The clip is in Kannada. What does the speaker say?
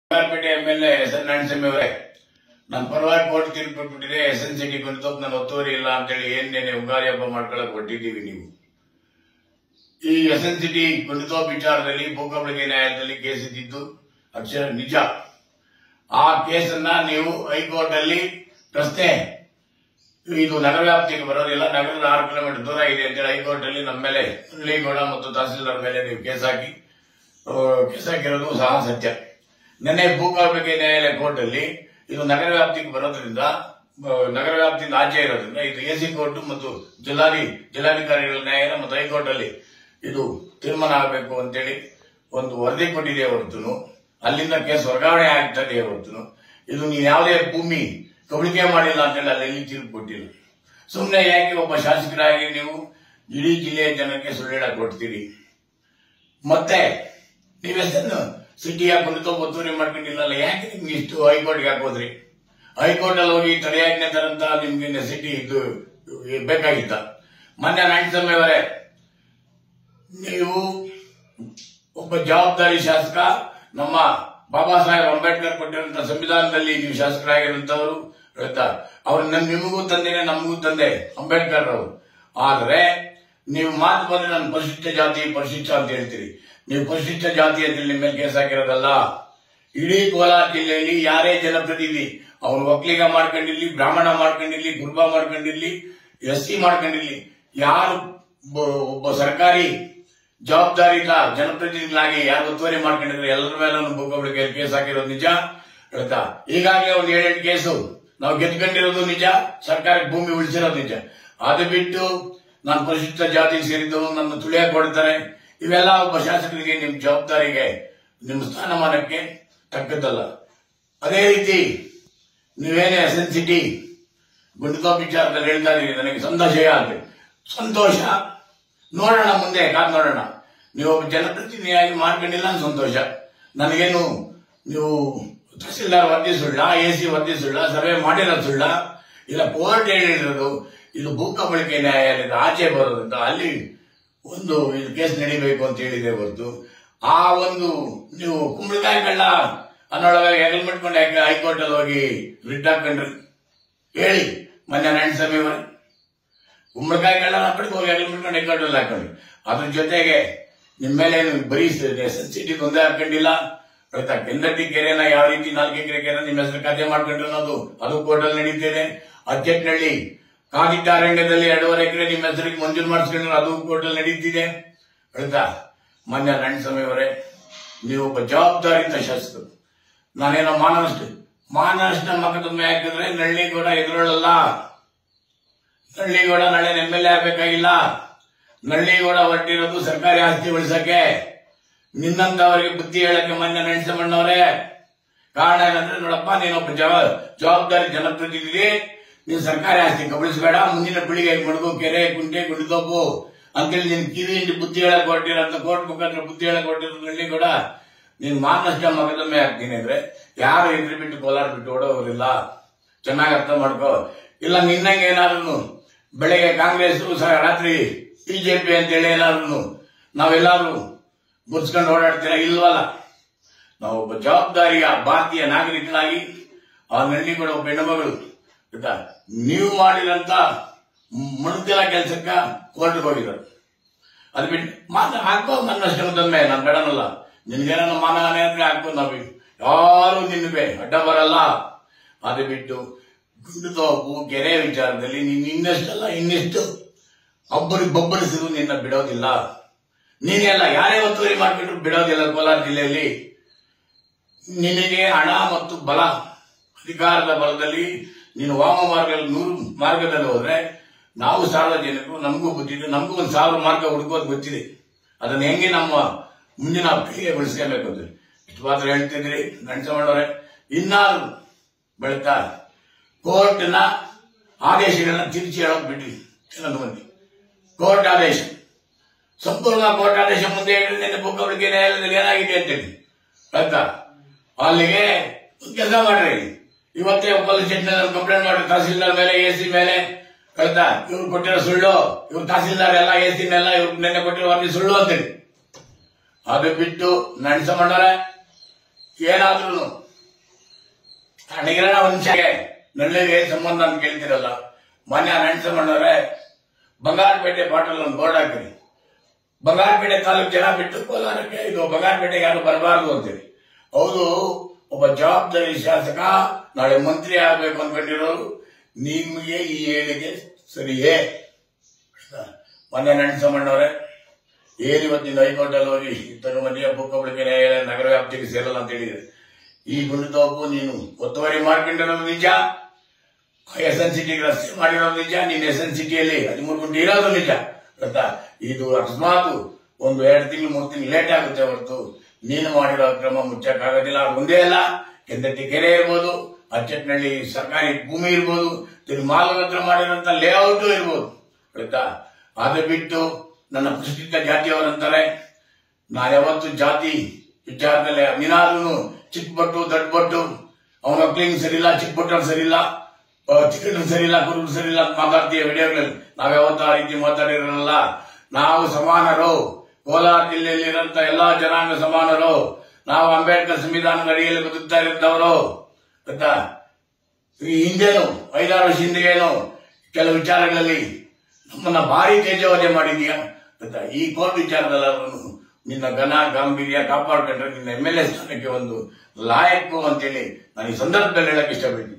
Bangarpet M L A S N Narayanaswamy ಅವರೇ ನನ್ನ ಪರವಾಗಿ ಕೋರ್ಟ್ ತೀರ್ಪು ಬಿಟ್ಟಿದೆ ಎಸ್ ಎನ್ ಸಿಟಿ ಕುರಿತು ನನ್ನ ಒತ್ತುವರಿ ಇಲ್ಲ ಅಂತೇಳಿ ಏನೇನೆ ಉಗಾರಿ ಹಬ್ಬ ಮಾಡ್ಕೊಳಕ್ ಹೊಟ್ಟಿದ್ದೀವಿ ನೀವು ಈ ಎಸ್ ಎನ್ ಸಿಟಿ ಕುರಿತು ವಿಚಾರದಲ್ಲಿ ಭೂಕಬಳಿಕೆ ನ್ಯಾಯಾಲಯದಲ್ಲಿ ಕೇಸ್ ಇದ್ದಿದ್ದು ಅಕ್ಷರ ನಿಜ ಆ ಕೇಸನ್ನ ನೀವು ಹೈಕೋರ್ಟ್ ಅಲ್ಲಿ ಪ್ರಶ್ನೆ ಇದು ನಗರ ವ್ಯಾಪ್ತಿಗೆ ಬರೋದಿಲ್ಲ ನಗರದ ಆರು ಕಿಲೋಮೀಟರ್ ದೂರ ಇದೆ ಅಂತೇಳಿ ಹೈಕೋರ್ಟ್ ಅಲ್ಲಿ ನಮ್ಮ ಮೇಲೆ ಮುರಳೀಗೌಡ ಮತ್ತು ತಹಸೀಲ್ದಾರ್ ಮೇಲೆ ನೀವು ಕೇಸ್ ಹಾಕಿ ಆ, ಕೇಸ್ ಹಾಕಿರೋದು ಸಹ ಸತ್ಯ ನಿನ್ನೆ ಭೂಕಬಳಿಕೆ ನ್ಯಾಯಾಲಯ ಕೋರ್ಟ್ ಅಲ್ಲಿ ಇದು ನಗರ ವ್ಯಾಪ್ತಿಗೆ ಬರೋದ್ರಿಂದ ಆ, ನಗರ ವ್ಯಾಪ್ತಿಯಿಂದ ಆಚೆ ಇರೋದ್ರಿಂದ ಇದು ಎಸಿ ಕೋರ್ಟ್ ಮತ್ತು ಜಿಲ್ಲಾಧಿ ಜಿಲ್ಲಾಧಿಕಾರಿಗಳ ನ್ಯಾಯಾಲಯ ಮತ್ತು ಹೈಕೋರ್ಟ್ ಅಲ್ಲಿ ಇದು ತೀರ್ಮಾನ ಆಗಬೇಕು ಅಂತೇಳಿ ಒಂದು ವರದಿ ಕೊಟ್ಟಿದೆ ಹೊರತು ಅಲ್ಲಿಂದ ಕೇಸ್ ವರ್ಗಾವಣೆ ಆಗ್ತದೆ ಹೊರತು ಇದು ನೀವು ಯಾವುದೇ ಭೂಮಿ ಕಬಳಿಕೆ ಮಾಡಿಲ್ಲ ಅಂತೇಳಿ ಅಲ್ಲಿ ಎಲ್ಲಿ ತೀರ್ಪು ಕೊಟ್ಟಿಲ್ಲ ಸುಮ್ಮನೆ ಯಾಕೆ ಒಬ್ಬ ಶಾಸಕರಾಗಿ ನೀವು ಇಡೀ ಜಿಲ್ಲೆಯ ಜನಕ್ಕೆ ಸುಳ್ಳು ಹೇಳಕ್ ಕೊಡ್ತೀರಿ ಮತ್ತೆ ನೀವೆಷ್ಟನ್ನು ಸಿಟಿಯ ಕುರಿತು ಒತ್ತುವರಿ ಮಾಡ್ಕೊಂಡಿಲ್ಲಲ್ಲ ಯಾಕೆ ನಿಮ್ಗೆ ಇಷ್ಟು ಹೈಕೋರ್ಟ್ಗೆ ಹಾಕೋದ್ರಿ ಹೈಕೋರ್ಟ್ ಅಲ್ಲಿ ಹೋಗಿ ತಡೆಯಾಜ್ಞೆ ತರಂತ ನಿಮ್ಗೆ ಸಿಟಿ ಇದು ಬೇಕಾಗಿತ್ತ ಮೊನ್ನೆ ನಾರಾಯಣಸ್ವಾಮಿ ಅವರೇ ನೀವು ಒಬ್ಬ ಜವಾಬ್ದಾರಿ ಶಾಸಕ ನಮ್ಮ ಬಾಬಾ ಸಾಹೇಬ್ ಅಂಬೇಡ್ಕರ್ ಕೊಟ್ಟಿರುವಂತಹ ಸಂವಿಧಾನದಲ್ಲಿ ನೀವು ಶಾಸಕರಾಗಿರುವಂತವರು ಹೇಳ್ತಾ ಅವ್ರು ನಮ್ ನಿಮಗೂ ತಂದೆನೆ ನಮಗೂ ತಂದೆ ಅಂಬೇಡ್ಕರ್ ಅವರು ಆದ್ರೆ ನೀವು ಮಾತು ಬಂದ್ರೆ ನಾನು ಪರಿಶಿಷ್ಟ ಜಾತಿ ಪರಿಶಿಷ್ಟ ಅಂತ ಹೇಳ್ತೀರಿ ನೀವು ಪರಿಶಿಷ್ಟ ಜಾತಿ ಅಂತ ನಿಮ್ಮ ಮೇಲೆ ಕೇಸ್ ಹಾಕಿರೋದಲ್ಲ ಇಡೀ ಕೋಲಾರ ಜಿಲ್ಲೆಯಲ್ಲಿ ಯಾರೇ ಜನಪ್ರತಿನಿಧಿ ಅವ್ರು ಒಕ್ಕಲಿಗ ಮಾಡ್ಕೊಂಡಿರ್ಲಿ ಬ್ರಾಹ್ಮಣ ಮಾಡ್ಕೊಂಡಿರ್ಲಿ ಗುರುಬ ಮಾಡ್ಕೊಂಡಿರ್ಲಿ ಎಸ್ ಸಿ ಮಾಡ್ಕೊಂಡಿರ್ಲಿ ಯಾರು ಒಬ್ಬ- ಒಬ್ಬ ಸರ್ಕಾರಿ ಜವಾಬ್ದಾರಿತ ಜನಪ್ರತಿನಿಧಿಗಳಾಗಿ ಯಾರು ಒತ್ತುವರಿ ಮಾಡ್ಕೊಂಡಿದ್ರೆ ಎಲ್ಲರ ಮೇಲೆ ಭೂಕಬಳಿಕೆ ಕೇಸ್ ಹಾಕಿರೋದು ನಿಜ ಹೇಳ್ತಾ ಈಗಾಗಲೇ ಒಂದು ಏಳೆಂಟು ಕೇಸು ನಾವು ಗೆದ್ಕೊಂಡಿರೋದು ನಿಜ ಸರ್ಕಾರಕ್ಕೆ ಭೂಮಿ ಉಳಿಸಿರೋದು ನಿಜ ಅದು ಬಿಟ್ಟು ನಾನು ಪರಿಶಿಷ್ಟ ಜಾತಿಗೆ ಸೇರಿದ್ದು ನನ್ನ ತುಳಿಯಕ್ಕೆ ಕೊಡ್ತಾರೆ ಇವೆಲ್ಲ ಒಬ್ಬ ಶಾಸಕರಿಗೆ ನಿಮ್ ಜವಾಬ್ದಾರಿಗೆ ನಿಮ್ಮ ಸ್ಥಾನಮಾನಕ್ಕೆ ತಕ್ಕದ್ದಲ್ಲ ಅದೇ ರೀತಿ ನೀವೇನೇ ಎಸ್ ಎನ್ ಸಿಟಿ ಗುಂಡತೋ ವಿಚಾರದಲ್ಲಿ ಹೇಳ್ತಾ ಇದೀರಿ ನನಗೆ ಸಂತೋಷ ಆಗುತ್ತೆ ಸಂತೋಷ ನೋಡೋಣ ಮುಂದೆ ಕಾದ್ ನೋಡೋಣ ನೀವು ಒಬ್ಬ ಜನಪ್ರತಿನಿಧಿಯಾಗಿ ಮಾಡ್ಕೊಂಡಿಲ್ಲ ಅಂತ ಸಂತೋಷ ನನಗೇನು ನೀವು ತಹಸೀಲ್ದಾರ್ ವರದಿ ಸುಳ್ಳ ಎ ಸಿ ವರದಿ ಸುಳ್ಳ ಸರ್ವೆ ಮಾಡಿರೋದು ಸುಳ್ಳ ಇಲ್ಲ ಕೋರ್ಟ್ ಹೇಳಿರೋದು ಇದು ಭೂಕಬಳಿಕೆ ನ್ಯಾಯಾಲಯದ ಆಚೆ ಬರೋದ್ರಿಂದ ಅಲ್ಲಿ ಒಂದು ಇದು ಕೇಸ್ ನಡಿಬೇಕು ಅಂತ ಹೇಳಿದೆ ಹೊರತು ಆ ಒಂದು ನೀವು ಕುಂಬಳಕಾಯಿಗಳನ್ನ ಅನ್ನೊಳಗೆ ಹೆಗಲ್ ಮಾಡ್ಕೊಂಡು ಯಾಕೆ ಹೈಕೋರ್ಟ್ ಅಲ್ಲಿ ಹೋಗಿ ರಿಟ್ ಹಾಕೊಂಡ್ರಿ ಹೇಳಿ ಮೊನ್ನೆ ನಾರಾಯಣಸ್ವಾಮಿ ಅವರೇ ಕುಂಬಳಕಾಯಿಗಳನ್ನ ಕಡೆಗೆ ಹೋಗಿ ಹೆಗಲ್ ಮಾಡ್ಕೊಂಡು ಹೈಕೋರ್ಟ್ ಅಲ್ಲಿ ಹಾಕೊಂಡ್ರಿ ಅದ್ರ ಜೊತೆಗೆ ನಿಮ್ಮ ಮೇಲೆ ಏನು ಬರೀ ಸಿಟಿ ತೊಂದರೆ ಹಾಕೊಂಡಿಲ್ಲ ಆಯ್ತಾ ಕೆಂದಟ್ಟಿ ಕೆರೆನ ಯಾವ ರೀತಿ ನಾಲ್ಕು ಎಕರೆ ಕೆರೆ ನಿಮ್ಮ ಹೆಸರು ಖಾತೆ ಮಾಡ್ಕೊಂಡ್ರೆ ಅನ್ನೋದು ಅದು ಕೋರ್ಟಲ್ಲಿ ನಡೀತಿದೆ ಅಚ್ಚೆಟ್ನಳ್ಳಿ ಕಾದಿಟ್ಟಾರಣ್ಯದಲ್ಲಿ ಎರಡೂವರೆ ಎಕರೆ ನಿಮ್ಮ ಹೆಸರಿಗೆ ಮಂಜೂರು ಮಾಡಿಸ್ಕೊಂಡ್ರೆ ಅದು ಕೋರ್ಟಲ್ಲಿ ನಡೀತಿದೆ ಆಯ್ತಾ ಮೊನ್ನೆ ನಾರಾಯಣಸ್ವಾಮಿ ಅವರೇ ನೀವು ಒಬ್ಬ ಜವಾಬ್ದಾರಿತ ಶಾಸಕರು ನಾನೇನೋ ಮಾನನಷ್ಟ ಮಾನನಷ್ಟ ಮಗದೊಮ್ಮೆ ಹಾಕಿದ್ರೆ ನಳ್ಳಿಗೌಡ ಎದುರೊಳ್ಳಲ್ಲ ನಳ್ಳಿಗೌಡ ನಾಳೆ ಎಂ ಎಲ್ ಎ ಆಗ್ಬೇಕಾಗಿಲ್ಲ ನಳ್ಳಿಗೌಡ ಹೊರಟಿರೋದು ಸರ್ಕಾರಿ ಆಸ್ತಿ ಉಳಿಸಕ್ಕೆ ನಿನ್ನಂತವರಿಗೆ ಬುದ್ಧಿ ಹೇಳಕ್ಕೆ ಮೊನ್ನೆ ನಡೆಸಮಣ್ಣವರೇ ಕಾರಣ ಏನಂದ್ರೆ ನೋಡಪ್ಪ ನೀನೊಬ್ಬ ಜವ ಜವಾಬ್ದಾರಿ ಜನಪ್ರತಿನಿಧಿ ನೀನು ಸರ್ಕಾರಿ ಆಸ್ತಿ ಕಬಳಿಸಬೇಡ ಮುಂದಿನ ಪೀಳಿಗೆಗೆ ಮಡಗು ಕೆರೆ ಕುಂಟೆ ಗುಡಿದೋಪು ಅಂತೇಳಿ ನೀನು ಕಿವಿ ಹಿಂಡಿ ಬುದ್ಧಿ ಹೇಳಕ್ ಹೊರಟಿರೋಂಥ ಕೋರ್ಟ್ ಮುಖಾಂತರ ಬುದ್ಧಿ ಹೇಳಕ್ ಹೊರಟಿರೋದು ನಳ್ಳಿಗೌಡ ನೀನ್ ಮಾನಷ್ಟ ಮಗದೊಮ್ಮೆ ಹಾಕ್ತೀನಿ ಅಂದ್ರೆ ಯಾರು ಎದುರು ಬಿಟ್ಟು ಕೋಲಾರ ಬಿಟ್ಟು ಓಡೋರಿಲ್ಲ ಚೆನ್ನಾಗಿ ಅರ್ಥ ಮಾಡ್ಕೋ ಇಲ್ಲ ನಿನ್ನಂಗೆ ಏನಾದ್ರು ಬೆಳಗ್ಗೆ ಕಾಂಗ್ರೆಸ್ ರಾತ್ರಿ ಬಿಜೆಪಿ ಅಂತೇಳಿ ಏನಾದ್ರು ನಾವೆಲ್ಲಾರು ಗುರ್ಸ್ಕೊಂಡು ಓಡಾಡ್ತೀರ ಇಲ್ವಲ್ಲ ನಾವು ಒಬ್ಬ ಜವಾಬ್ದಾರಿಯ ಭಾರತೀಯ ನಾಗರಿಕನಾಗಿ ಆ ನಳ್ಳಿಗಳು ಒಬ್ಬ ಹೆಣ್ಣುಮಗಳು ಆಯ್ತಾ ನೀವು ಮಾಡಿದಂತ ಮಣತಿಲ ಕೆಲಸಕ್ಕ ಕೋರ್ಟ್ಗೆ ಹೋಗಿದ್ದಾರೆ ಅದು ಬಿಟ್ಟು ಮಾತ್ರ ಹಾಕೋ ನನ್ನ ಶ್ರಮದೊಮ್ಮೆ ನಾನು ಬೇಡನಲ್ಲ ನಿನ್ಗೇನ ಮಾನಹಾನಿ ಅಂದ್ರೆ ಹಾಕೋ ನಾವು ಯಾರು ನಿನ್ಗೆ ಅಡ್ಡ ಬರಲ್ಲ ಅದು ಬಿಟ್ಟು ಗುಂಡು ತೋಪು ಕೆರೆ ವಿಚಾರದಲ್ಲಿ ನೀನು ಇನ್ನಷ್ಟಲ್ಲ ಇನ್ನಿಷ್ಟು ಒಬ್ಬರಿಗೆ ಬೊಬ್ಬರಿಸಿದ್ರು ನಿನ್ನ ಬಿಡೋದಿಲ್ಲ ನೀನೆಲ್ಲ ಯಾರೇ ಒತ್ತುವರಿ ಮಾಡ್ಕೊಂಡ್ರು ಬಿಡೋದಿಲ್ಲ ಕೋಲಾರ ಜಿಲ್ಲೆಯಲ್ಲಿ ನಿನಗೆ ಹಣ ಮತ್ತು ಬಲ ಅಧಿಕಾರದ ಬಲದಲ್ಲಿ ನೀನು ವಾಮ ಮಾರ್ಗ ನೂರು ಮಾರ್ಗದಲ್ಲಿ ಹೋದ್ರೆ ನಾವು ಸಾರ್ವಜನಿಕರು ನಮಗೂ ಗೊತ್ತಿದೆ ನಮಗೂ ಒಂದು ಸಾವಿರ ಮಾರ್ಗ ಹುಡುಕೋದು ಗೊತ್ತಿದೆ ಅದನ್ನ ಹೆಂಗೆ ನಮ್ಮ ಮುಂದಿನ ಪೀಳಿಗೆ ಬೆಳೆಸ್ಕೋಬೇಕು ಅಂದ್ರೆ ಇಷ್ಟು ಮಾತ್ರ ಹೇಳ್ತಿದ್ರಿ ನಡ್ಸೋಣವ್ರೆ ಇನ್ನಾರು ಬೆಳತಾ ಕೋರ್ಟ್ನ ಆದೇಶಗಳನ್ನ ತಿರುಚಿ ಹೇಳೋದು ಬಿಡ್ರಿ ಕೆಲವೊಂದು ಮಂದಿ ಕೋರ್ಟ್ ಆದೇಶ ಸಂಪೂರ್ಣ ಕೋರ್ಟ್ ಆದೇಶ ಮುಂದೆ ಹೇಳಿದ್ರೆ ನಿನ್ನೆ ಭೂಕಬಳಿಕೆ ನ್ಯಾಯಾಲಯದಲ್ಲಿ ಏನಾಗಿದೆ ಅಂತೇಳಿ ಆಯ್ತಾ ಅಲ್ಲಿಗೆ ಕೆಲಸ ಮಾಡ್ರಿ ಇವತ್ತೇ ಪೊಲೀಸ್ ಸ್ಟೇಷನ್ ಕಂಪ್ಲೇಂಟ್ ಮಾಡಿ ತಹಸೀಲ್ದಾರ್ ಮೇಲೆ ಎ ಸಿ ಮೇಲೆ ಆಯ್ತಾ ಇವ್ರು ಕೊಟ್ಟಿರೋ ಸುಳ್ಳು ಇವ್ರು ತಹಸೀಲ್ದಾರ್ ಎಲ್ಲ ಎ ಸಿ ಎಲ್ಲ ಇವ್ರು ನಿನ್ನೆ ಕೊಟ್ಟಿರೋ ವರದಿ ಸುಳ್ಳು ಅಂತೇಳಿ ಅದು ಬಿಟ್ಟು ನಡೆಸಮಣ್ಣವ್ರೆ ಏನಾದ್ರೂ ಅಣಗಿರಣ ವಂಶಕ್ಕೆ ನಳ್ಳಿಗೆ ಸಂಬಂಧ ಅಂತ ಕೇಳ್ತಿರಲ್ಲ ಮೊನ್ನೆ ನರಸಿಂಹಣ್ಣವ್ರೆ ಬಂಗಾರಪೇಟೆ ಬಾಟಲ್ ಒಂದು ಬೋರ್ಡ್ ಹಾಕಿರಿ ಬಂಗಾರಪೇಟೆ ತಾಲೂಕು ಜನ ಬಿಟ್ಟು ಕೋಲಾರಕ್ಕೆ ಇದು ಬಂಗಾರಪೇಟೆಗೆ ಯಾರು ಬರಬಾರದು ಅಂತೀರಿ ಹೌದು ಒಬ್ಬ ಜವಾಬ್ದಾರಿ ಶಾಸಕ ನಾಳೆ ಮಂತ್ರಿ ಆಗ್ಬೇಕು ಅನ್ಕೊಂಡಿರೋರು ನಿಮಗೆ ಈ ಹೇಳಿಕೆ ಸರಿಯೇ ಮೊನ್ನೆ ನರಸಿಂಹಣ್ಣವ್ರೆ ಏನು ಇವತ್ತಿನ ಹೈಕೋರ್ಟ್ ಅಲ್ಲಿ ಹೋಗಿ ತರುಮನಿಯ ಭೂಕಬಳಿಕೆ ನ್ಯಾಯಾಲಯ ನಗರ ವ್ಯಾಪ್ತಿಗೆ ಸೇರಲ್ಲ ಅಂತ ಹೇಳಿದೆ ಈ ಗುಂಡುತೋಪು ನೀನು ಒತ್ತುವರಿ ಮಾಡ್ಕೊಂಡಿರೋದು ನಿಜ ಎಸ್ ಎನ್ ಸಿಟಿಗೆ ರಸ್ತೆ ಮಾಡಿರೋದು ನಿಜ ನೀನ್ ಎಸ್ ಎನ್ ಸಿಟಿಯಲ್ಲಿ ಹದಿಮೂರು ಗುಂಟೆ ಇರೋದು ನಿಜ ಗೊತ್ತಾ ಇದು ಅಕಸ್ಮಾತ್ ಒಂದು ಎರಡು ತಿಂಗಳು ಮೂರು ತಿಂಗಳು ಲೇಟ್ ಆಗುತ್ತೆ ಹೊರತು ನೀನು ಮಾಡಿರೋ ಕ್ರಮ ಮುಚ್ಚಕ್ಕಾಗೋದಿಲ್ಲ ಅದು ಒಂದೇ ಅಲ್ಲ ಕೆಂದಟ್ಟಿ ಕೆರೆ ಇರ್ಬೋದು ಅಚ್ಚಟ್ನಳ್ಳಿ ಸರ್ಕಾರಿ ಭೂಮಿ ಇರ್ಬೋದು ತಿರುಮಾಲದ ಹತ್ರ ಮಾಡಿರೋಂಥ ಲೇಔಟ್ ಇರ್ಬೋದು ಗೊತ್ತಾ ಅದು ಬಿಟ್ಟು ನನ್ನ ಪ್ರಸಿದ್ಧ ಜಾತಿಯವರಂತಾರೆ ನಾನು ಯಾವತ್ತು ಜಾತಿ ವಿಚಾರದಲ್ಲಿ ನೀನಾದ್ರೂ ಚಿಕ್ಕ ಬಟ್ಟು ದೊಡ್ಡ ಬಟ್ಟು ಅವನ ಮಕ್ಳಿಗೆ ಸರಿಯಿಲ್ಲ ಚಿಕ್ಕ ಬಟ್ಟರು ಸರಿಯಿಲ್ಲ ಚಿಕ್ಕರು ಸರಿಯಿಲ್ಲ ಕುರುಡು ಸರಿಯಿಲ್ಲ ಅಂತ ಮಾತಾಡ್ತೀಯ ವಿಡಿಯೋಗಳಲ್ಲಿ ನಾವ್ ಯಾವತ್ತೂ ಆ ರೀತಿ ಮಾತಾಡಿರಲ್ಲ ನಾವು ಸಮಾನರು ಕೋಲಾರ ಜಿಲ್ಲೆಯಲ್ಲಿರುವಂತ ಎಲ್ಲಾ ಜನಾಂಗ ಸಮಾನರು ನಾವು ಅಂಬೇಡ್ಕರ್ ಸಂವಿಧಾನದ ಅಡಿಯಲ್ಲಿ ಬದುಕ್ತಾ ಇದ್ದವರು ಗೊತ್ತಾ ಈ ಹಿಂದೆನು ಐದಾರು ವರ್ಷ ಹಿಂದೆಗೇನು ಕೆಲವು ವಿಚಾರಗಳಲ್ಲಿ ನಮ್ಮನ್ನ ಭಾರಿ ತೇಜೋವಧೆ ಮಾಡಿದ್ಯಾ ಗೊತ್ತಾ ಈ ಕೋರ್ಟ್ ವಿಚಾರದಲ್ಲಾದ್ರೂ ನಿನ್ನ ಘನ ಗಾಂಭೀರ್ಯ ಕಾಪಾಡ್ಕೊಂಡ್ರೆ ನಿನ್ನ ಎಂ ಎಲ್ ಎ ಸ್ಥಾನಕ್ಕೆ ಒಂದು ಲಾಯಕ್ಕು ಅಂತೇಳಿ ನಾನು ಈ ಸಂದರ್ಭದಲ್ಲಿ ಹೇಳಕ್ ಇಷ್ಟಪಡ್ತೀನಿ